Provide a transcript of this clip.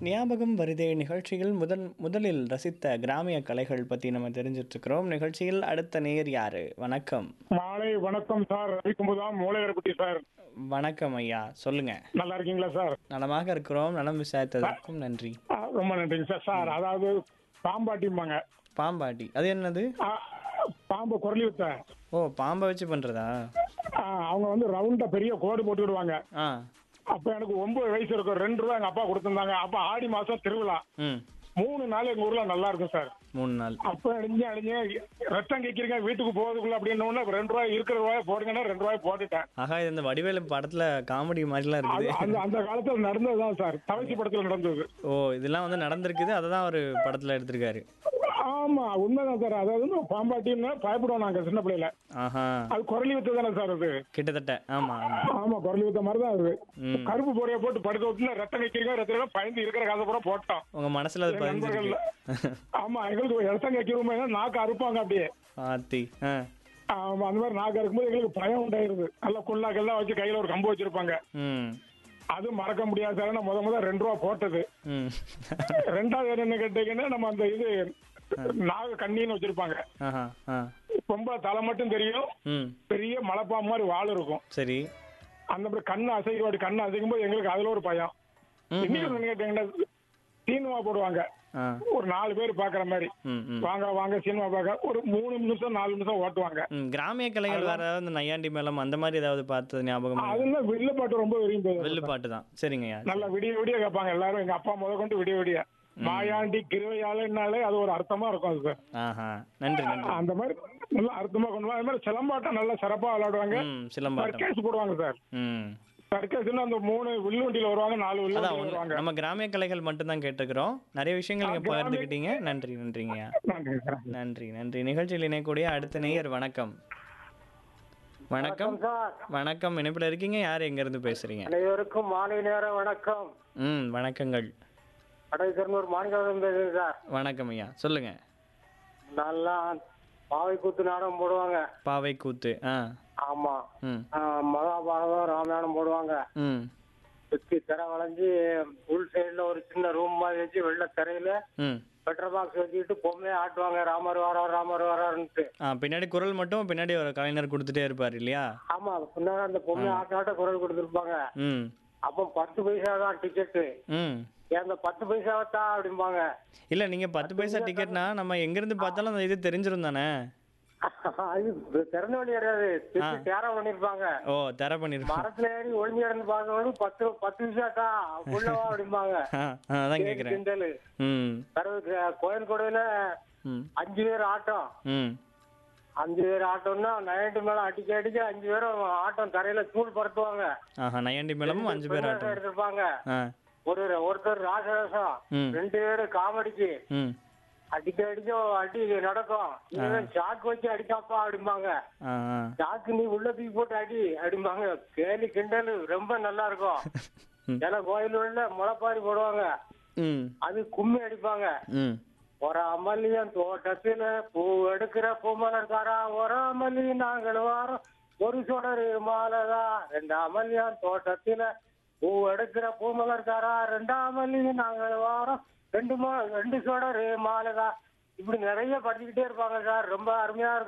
ஞாபகம் வருதே நிகழ்ச்சியில் முதல் முதலில் ரசித்த கிராமிய கலைகள் பற்றி நம்ம தெரிஞ்சிட்டு இருக்கிறோம் நிகழ்ச்சியில் அடுத்த நேர் யாரு வணக்கம் மாலை வணக்கம் சார் ரவிக்கும்புதான் மூளையரப்பட்டி சார் வணக்கம் ஐயா சொல்லுங்க நல்லா இருக்கீங்களா சார் நலமாக இருக்கிறோம் நலம் விசாரித்ததற்கும் நன்றி ஆ, ரொம்ப நன்றிங்க சார் சார் அதாவது பாம்பாட்டிம்பாங்க பாம்பாட்டி அது என்னது ஆ, பாம்பு குரலி வித்த ஓ பாம்பை வச்சு பண்றதா ஆ, அவங்க வந்து ரவுண்டா பெரிய கோடு போட்டு விடுவாங்க ஆ அப்ப எனக்கு ஒன்பது வயசு இருக்கும் ரெண்டு ரூபா எங்க அப்பா கொடுத்திருந்தாங்க அப்ப ஆடி மாசம் திருவிழா ம் மூணு நாள் எங்க ஊர்ல நல்லா இருக்கும் சார் மூணு நாள் அப்ப அடிஞ்சு அடிஞ்சு ரத்தம் கேட்கிறீங்க வீட்டுக்கு போறதுக்குள்ள அப்படின்னு ரெண்டு ரூபாய் இருக்கிற ரூபாய் போடுங்கன்னா ரெண்டு ரூபாய் போட்டுட்டேன் ஆகா இது இந்த வடிவேலு படத்துல காமெடி மாதிரிலாம் அது இருக்குது அந்த அந்த காலத்துல நடந்ததுதான் சார் தவசி படத்துல நடந்தது ஓ இதெல்லாம் வந்து நடந்திருக்குது அதை தான் ஒரு படத்துல எடுத்திருக்காரு ஆமா உண்மைதான் சார் அதாவது வந்து பாம்பாட்டின்னு பயப்படுவோம் நாங்க சின்ன பிள்ளையில ஆஹா அது குரலி வித்து தானே சார் அது கிட்டத்தட்ட ஆமா ஆமா ஆமா குரலி வித்த மாதிரி தான் அது ம் கருப்பு போரைய போட்டு படுக்க விட்டுல ரத்தம் வைக்கிறீங்க ரத்தம் பயந்து இருக்கிற காசை பூரா போட்டோம் உங்க மனசுல அது என் பதிஞ்சிருக்கு ஆமா எங்களுக்கு ரத்தம் வைக்கிறோமே நாக்கு அறுப்பாங்க அப்படியே ஆத்தி ஆ ஆமா அந்த மாதிரி நாக்கு அறுக்கும்போது எங்களுக்கு பயம் உண்டாயிருது நல்ல குள்ளாக்கெல்லாம் வச்சு கையில ஒரு கம்பு வச்சிருப்பாங்க ம் அது மறக்க முடியாது சார் நான் முத முத ரெண்டு ரூபா போட்டது ம் ரெண்டாவது என்ன கேட்டீங்கன்னா நம்ம அந்த இது நாக கண்ணின்னு வச்சிருப்பாங்க ஆஹா ஆ ரொம்ப தலை மட்டும் தெரியும் ம் பெரிய மலைப்பாம்பு மாதிரி வால் இருக்கும் சரி அந்த மாதிரி கண்ணு அசைக்க கண்ணு அசைக்கும் போது எங்களுக்கு அதுல ஒரு பயம் ம் இன்னைக்கு என்ன கேட்டீங்கன்னா சீனிமா போடுவாங்க ஆ ஒரு நாலு பேர் பாக்குற மாதிரி ம் ம் வாங்க வாங்க சினிமா பார்க்க ஒரு மூணு நிமிஷம் நாலு நிமிஷம் ஓட்டுவாங்க ம் கிராமிய கலைகள் வேற ஏதாவது இந்த நையாண்டி மேளம் அந்த மாதிரி ஏதாவது பார்த்தது ஞாபகம் அதுல வில்ல பாட்டு ரொம்ப விரும்பி வெள்ளு பாட்டு தான் சரிங்கய்யா நல்லா விடிய விடிய கேட்பாங்க எல்லாரும் எங்க அப்பா முத கொண்டு விடிய விடிய மாயாண்டி கிருவையாளன்னாலே அது ஒரு அர்த்தமா இருக்கும் அது சார் ஆஹா நன்றி நன்றி அந்த மாதிரி நல்லா அர்த்தமா கொண்டு வா. அது மாதிரி சிலம்பாட்டம் நல்லா சிறப்பா விளையாடுவாங்க ம் சிலம்பாட்டம் சர்க்கஸ் போடுவாங்க சார் ம் சர்க்கஸ்ல அந்த மூணு வில்லுவண்டியில வருவாங்க நாலு அதான் வில்லுவண்டியில ஒண்ணு- வருவாங்க நம்ம கிராமிய கலைகள் மட்டும்தான் கேட்டுக்கிறோம் நிறைய விஷயங்கள் நீங்க கிராமிய- பகிர்ந்துக்கிட்டீங்க நன்றி நன்றிங்கய்யா நன்றி சார் நன்றி நன்றி நிகழ்ச்சியில் இணையக்கூடிய அடுத்த நேயர் வணக்கம் வணக்கம் சார் வணக்கம் இணைப்பில் இருக்கீங்க யார் எங்க இருந்து பேசுறீங்க அனைவருக்கும் மாலை நேர வணக்கம் ம் வணக்கங்கள் கடைசர்னூர் மாணிக்கம் பேசுறேன் சார் வணக்கம் ஐயா சொல்லுங்க நல்லா பாவை கூத்து நாடகம் போடுவாங்க பாவை கூத்து ஆ ஆமா ம் ஆ, மகாபாரதம் ராமாயணம் போடுவாங்க ம் சுத்தி திரை வளைஞ்சு உள் சைடுல ஒரு சின்ன ரூம் மாதிரி வச்சு வெள்ள திரையில ம் பெட்ரோல் பாக்ஸ் வச்சுக்கிட்டு பொம்மையை ஆட்டுவாங்க ராமர் வாரார் ராமர் வாரார்ன்ட்டு ஆ பின்னாடி குரல் மட்டும் பின்னாடி ஒரு கலைஞர் கொடுத்துட்டே இருப்பார் இல்லையா ஆமா பின்னாடி அந்த பொம்மையை ஆட்ட ஆட்ட குரல் கொடுத்துருப்பாங்க ம் அப்போ பத்து பைசா தான் டிக்கெட்டு ம் அந்த பத்து பைசாவத்தா அப்படிம்பாங்க இல்லை நீங்கள் பத்து பைசா டிக்கெட்னா நம்ம எங்கேருந்து பார்த்தாலும் அந்த இது தெரிஞ்சிரும் தானே அது திறந்த வழி கிடையாது திருப்பி தேரா பண்ணிருப்பாங்க ஓ தர பண்ணிருப்போம் மரத்துல ஏறி ஒளிஞ்சு கிடந்து பார்க்கணும் பத்து பத்து நிமிஷாக்கா உள்ளவா அப்படிம்பாங்க ஆ ஆ, அதான் கேட்குறேன் கிண்டலு ம் பிறகு கோயில் கொடையில ம் அஞ்சு பேர் ஆட்டம் ம் அஞ்சு பேர் ஆட்டம்னா நைட்டு மேல அடிக்க அடிக்க அஞ்சு பேரும் ஆட்டம் தரையில தூள் படுத்துவாங்க ஆஹா நையாண்டி மேளமும் அஞ்சு பேர் ஆட்டம் எடுத்திருப்பாங்க ஆ ஒரு ஒருத்தர் ராசரசம் ம். ரெண்டு பேரு காமெடிக்கு ம் அடிக்க அடிக்க அடி நடக்கும் இவன் சாக்கு வச்சு அடிக்காப்பா அப்படிம்பாங்க ஆ ஆ சாக்கு நீ உள்ள தூக்கி போட்டு அடி அப்படிம்பாங்க கேலி கிண்டல் ரொம்ப நல்லா இருக்கும் ம். ஏன்னா கோயில் உள்ள முளைப்பாரி போடுவாங்க ம் அது கும்மி அடிப்பாங்க ம் ஒரு அமல்லியன் தோட்டத்துல பூ எடுக்கிற பூமலர்காரா ஒரு அமல்லி நாங்கள் வாரோம் ஒரு சொடரு மாலதா ரெண்டு அமல்லியான் தோட்டத்துல பூ எடுக்கிற பூமலர்காரா ரெண்டு அமல்லி நாங்கள் வாரோம் ரெண்டு மா ரெண்டு சொடரு மாலதா இப்படி நிறைய படிச்சுக்கிட்டே இருப்பாங்க சார் ரொம்ப அருமையா இருக்கும்